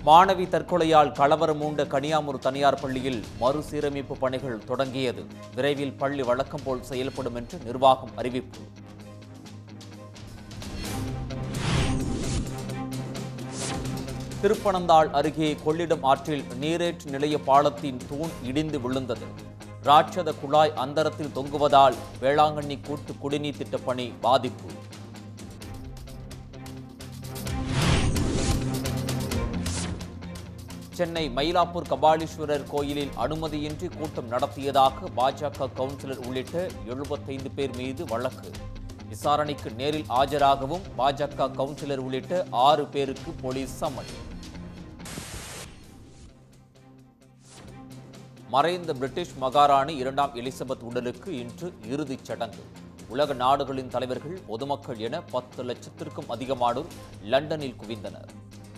மாணவி தற்கொலையால் கலவரம் மூண்ட கனியாமூர் தனியார் பள்ளியில் மறுசீரமைப்பு பணிகள் தொடங்கியது விரைவில் பள்ளி வழக்கம் போல் செயல்படும் என்று நிர்வாகம் அறிவிப்பு திருப்பனந்தாள் அருகே கொள்ளிடம் ஆற்றில் நீரேற்று நிலைய பாலத்தின் தூண் இடிந்து விழுந்தது ராட்சத குழாய் அந்தரத்தில் தொங்குவதால் வேளாங்கண்ணி கூட்டு குடிநீர் திட்டப் பணி பாதிப்பு சென்னை மயிலாப்பூர் கபாலீஸ்வரர் கோயிலில் அனுமதியின்றி கூட்டம் நடத்தியதாக பாஜக கவுன்சிலர் உள்ளிட்ட எழுபத்தைந்து பேர் மீது வழக்கு விசாரணைக்கு நேரில் ஆஜராகவும் பாஜக கவுன்சிலர் உள்ளிட்ட ஆறு பேருக்கு போலீஸ் சம்மன் மறைந்த பிரிட்டிஷ் மகாராணி இரண்டாம் எலிசபெத் உடலுக்கு இன்று இறுதிச் சடங்கு உலக நாடுகளின் தலைவர்கள் பொதுமக்கள் என பத்து லட்சத்திற்கும் அதிகமானோர் லண்டனில் குவிந்தனர்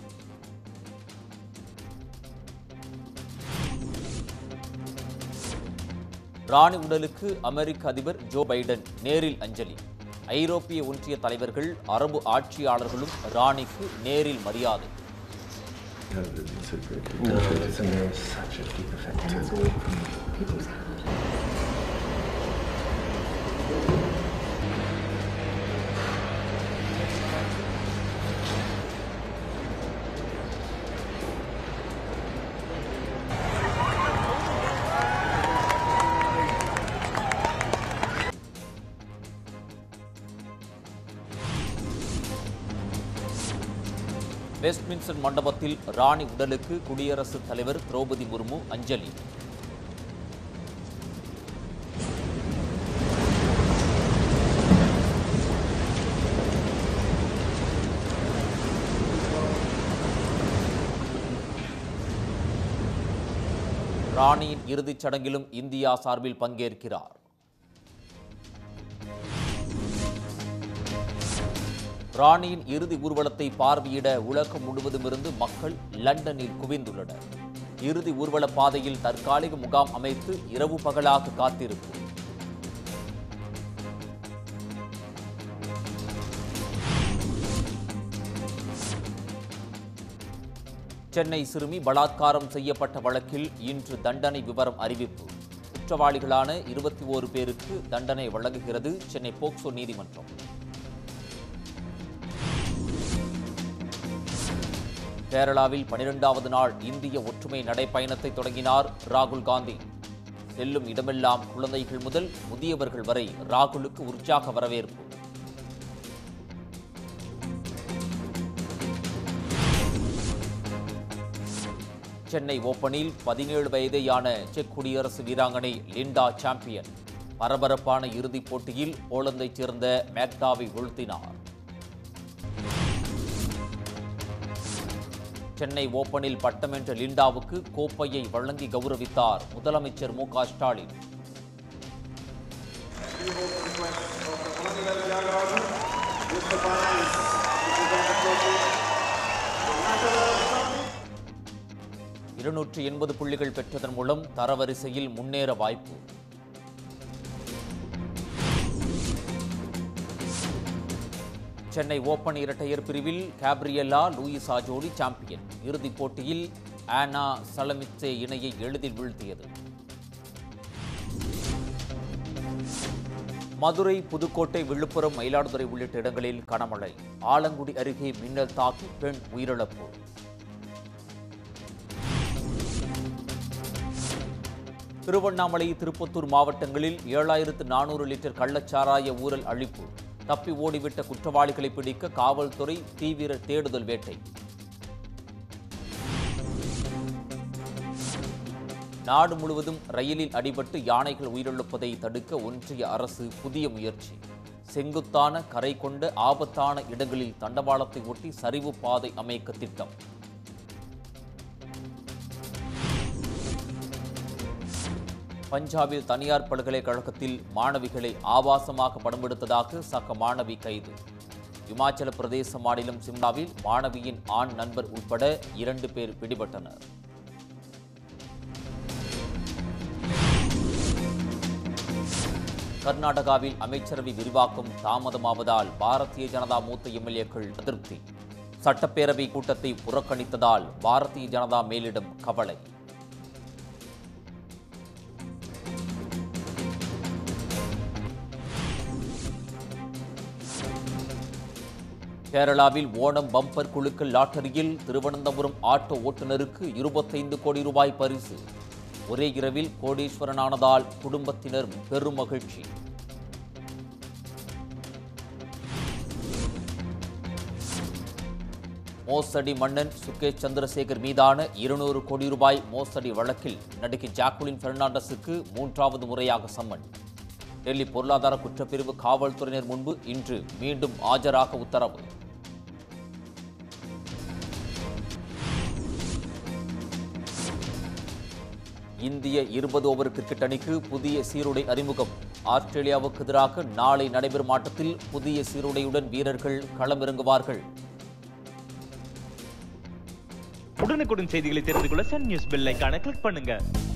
ராணி உடலுக்கு அமெரிக்க அதிபர் ஜோ பைடன் நேரில் அஞ்சலி ஐரோப்பிய ஒன்றிய தலைவர்கள் அரபு ஆட்சியாளர்களும் ராணிக்கு நேரில் மரியாதை No, it's a great No, it's, a, it's such a deep effect. and it's away from people's houses. Westminster மண்டபத்தில் ராணி உடலுக்கு குடியரசுத் தலைவர் திரௌபதி முர்மு அஞ்சலி ராணியின் இறுதிச் சடங்கிலும் இந்தியா சார்பில் பங்கேற்கிறார் ராணியின் இறுதி ஊர்வலத்தை பார்வையிட உலகம் முழுவதும் இருந்து மக்கள் லண்டனில் குவிந்துள்ளனர் இறுதி ஊர்வல பாதையில் தற்காலிக முகாம் அமைத்து இரவு பகலாக காத்திருப்பு சென்னை சிறுமி பலாத்காரம் செய்யப்பட்ட வழக்கில் இன்று தண்டனை விவரம் அறிவிப்பு குற்றவாளிகளான இருபத்தி ஓரு பேருக்கு தண்டனை வழங்குகிறது சென்னை போக்சோ நீதிமன்றம் கேரளாவில் பனிரெண்டாவது நாள் இந்திய ஒற்றுமை நடைப்பயணத்தை தொடங்கினார் ராகுல் காந்தி செல்லும் இடமெல்லாம் குழந்தைகள் முதல் முதியவர்கள் வரை ராகுலுக்கு உற்சாக வரவேற்பு சென்னை ஓப்பனில் பதினேழு வயதேயான செக் குடியரசு வீராங்கனை லிண்டா சாம்பியன் பரபரப்பான இறுதிப் போட்டியில் போலந்தைச் சேர்ந்த மேக்டாவை வீழ்த்தினார் சென்னை ஓப்பனில் பட்டம் வென்ற லிண்டாவுக்கு கோப்பையை வழங்கி கௌரவித்தார் முதலமைச்சர் மு க ஸ்டாலின் இருநூற்றி எண்பது புள்ளிகள் பெற்றதன் மூலம் தரவரிசையில் முன்னேற வாய்ப்பு சென்னை ஓபன் இரட்டையர் பிரிவில் கேப்ரியல்லா லூயிசா ஜோடி சாம்பியன் இறுதிப் போட்டியில் ஆனா சலமித்சே இணையை எளிதில் வீழ்த்தியது மதுரை புதுக்கோட்டை விழுப்புரம் மயிலாடுதுறை உள்ளிட்ட இடங்களில் கனமழை ஆலங்குடி அருகே மின்னல் தாக்கி பெண் உயிரிழப்பு திருவண்ணாமலை திருப்பத்தூர் மாவட்டங்களில் ஏழாயிரத்து நானூறு லிட்டர் கள்ளச்சாராய ஊரல் அழிப்பு தப்பி ஓடிவிட்ட குற்றவாளிகளை பிடிக்க காவல்துறை தீவிர தேடுதல் வேட்டை நாடு முழுவதும் ரயிலில் அடிபட்டு யானைகள் உயிரிழப்பதை தடுக்க ஒன்றிய அரசு புதிய முயற்சி செங்குத்தான கரை கொண்ட ஆபத்தான இடங்களில் தண்டவாளத்தை ஒட்டி சரிவு பாதை அமைக்க திட்டம் பஞ்சாபில் தனியார் பல்கலைக்கழகத்தில் மாணவிகளை ஆபாசமாக படமெடுத்ததாக சக மாணவி கைது இமாச்சல பிரதேச மாநிலம் சிம்லாவில் மாணவியின் ஆண் நண்பர் உட்பட இரண்டு பேர் பிடிபட்டனர் கர்நாடகாவில் அமைச்சரவை விரிவாக்கம் தாமதமாவதால் பாரதிய ஜனதா மூத்த எம்எல்ஏக்கள் அதிருப்தி சட்டப்பேரவை கூட்டத்தை புறக்கணித்ததால் பாரதிய ஜனதா மேலிடம் கவலை கேரளாவில் ஓணம் பம்பர் குழுக்கள் லாட்டரியில் திருவனந்தபுரம் ஆட்டோ ஓட்டுநருக்கு இருபத்தைந்து கோடி ரூபாய் பரிசு ஒரே இரவில் கோடீஸ்வரனானதால் குடும்பத்தினர் பெரும் மகிழ்ச்சி மோசடி மன்னன் சுகேஷ் சந்திரசேகர் மீதான இருநூறு கோடி ரூபாய் மோசடி வழக்கில் நடிகை ஜாக்குலின் பெர்னாண்டஸுக்கு மூன்றாவது முறையாக சம்மன் டெல்லி பொருளாதார குற்றப்பிரிவு காவல்துறையினர் முன்பு இன்று மீண்டும் ஆஜராக உத்தரவு இந்திய இருபது ஓவர் கிரிக்கெட் அணிக்கு புதிய சீருடை அறிமுகம் ஆஸ்திரேலியாவுக்கு எதிராக நாளை நடைபெறும் ஆட்டத்தில் புதிய சீருடையுடன் வீரர்கள் களமிறங்குவார்கள் உடனுக்குடன் செய்திகளை தெரிந்து கொள்ள சன் நியூஸ் பெல் ஐகானை கிளிக் பண்ணுங்க